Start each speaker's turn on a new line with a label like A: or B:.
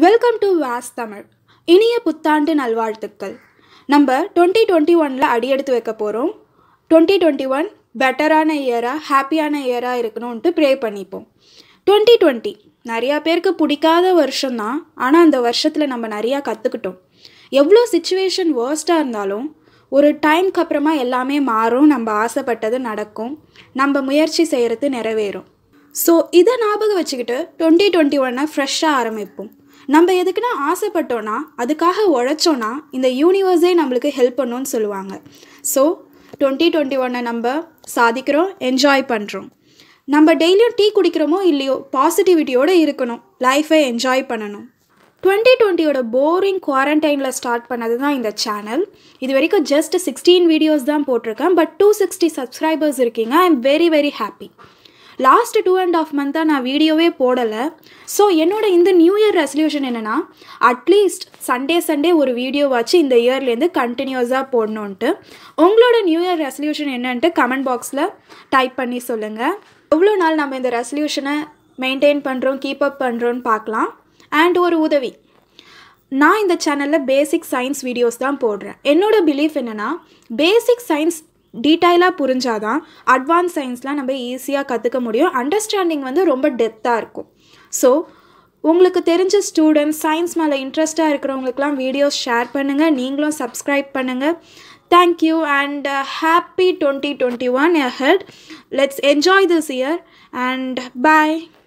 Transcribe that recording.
A: welcome to was Tamil இனிய புத்தாண்டு நல்வாழ்த்துக்கள் நம்ம டுவெண்ட்டி டுவெண்ட்டி ஒனில் அடியெடுத்து வைக்க போகிறோம் டுவெண்ட்டி டுவெண்ட்டி ஒன் பெட்டரான இயராக ஹாப்பியான இயராக இருக்கணும்ன்ட்டு ப்ரே பண்ணிப்போம் டுவெண்ட்டி டுவெண்ட்டி நிறையா பேருக்கு பிடிக்காத வருஷம்தான் ஆனால் அந்த வருஷத்தில் நம்ம நிறையா கற்றுக்கிட்டோம் எவ்வளோ சுச்சுவேஷன் வேர்ஸ்ட்டாக இருந்தாலும் ஒரு டைம்க்கு அப்புறமா எல்லாமே மாறும் நம்ம ஆசைப்பட்டது நடக்கும் நம்ம முயற்சி செய்கிறது நிறைவேறும் ஸோ இதை ஞாபகம் வச்சுக்கிட்டு டுவெண்ட்டி டுவெண்ட்டி ஒன்னை ஃப்ரெஷ்ஷாக ஆரம்பிப்போம் நம்ம எதுக்குன்னா ஆசைப்பட்டோன்னா அதுக்காக உழைச்சோன்னா இந்த யூனிவர்ஸே நம்மளுக்கு ஹெல்ப் பண்ணுன்னு சொல்லுவாங்க ஸோ டுவெண்ட்டி டுவெண்ட்டி ஒன்னை நம்ம சாதிக்கிறோம் என்ஜாய் பண்ணுறோம் நம்ம டெய்லியும் டீ குடிக்கிறோமோ இல்லையோ பாசிட்டிவிட்டியோடு இருக்கணும் லைஃப்பை என்ஜாய் பண்ணணும் டுவெண்ட்டி டுவெண்ட்டியோட போரிங் குவாரண்டைனில் ஸ்டார்ட் பண்ணது தான் இந்த சேனல் இது வரைக்கும் ஜஸ்ட் சிக்ஸ்டீன் வீடியோஸ் தான் போட்டிருக்கேன் பட் டூ சிக்ஸ்டி சப்ஸ்கிரைபர்ஸ் இருக்கீங்க I am very very happy last two and half மந்த்தாக நான் வீடியோவே போடலை ஸோ என்னோட இந்த நியூ இயர் ரெசல்யூஷன் என்னென்னா அட்லீஸ்ட் சண்டே சண்டே ஒரு வீடியோ வச்சு இந்த இயர்லேருந்து கண்டினியூஸாக போடணுன்ட்டு உங்களோட நியூ இயர் ரெசல்யூஷன் என்னன்ட்டு கமெண்ட் பாக்ஸில் டைப் பண்ணி சொல்லுங்கள் எவ்வளோ நாள் நம்ம இந்த ரெசல்யூஷனை மெயின்டைன் பண்ணுறோம் கீப் அப் பண்ணுறோன்னு பார்க்கலாம் அண்ட் ஒரு உதவி நான் இந்த சேனலில் பேசிக் சயின்ஸ் வீடியோஸ் தான் போடுறேன் என்னோட பிலீஃப் என்னென்னா பேசிக் சயின்ஸ் டீட்டெயிலாக புரிஞ்சாதான் அட்வான்ஸ் சயின்ஸ்லாம் நம்ம ஈஸியாக கற்றுக்க முடியும் அண்டர்ஸ்டாண்டிங் வந்து ரொம்ப டெப்த்தாக இருக்கும் ஸோ உங்களுக்கு தெரிஞ்ச ஸ்டூடெண்ட்ஸ் சயின்ஸ் மேலே இன்ட்ரெஸ்ட்டாக இருக்கிறவங்களுக்குலாம் வீடியோஸ் ஷேர் பண்ணுங்கள் நீங்களும் சப்ஸ்கிரைப் பண்ணுங்கள் thank you and happy twenty twenty one head let's enjoy this year and bye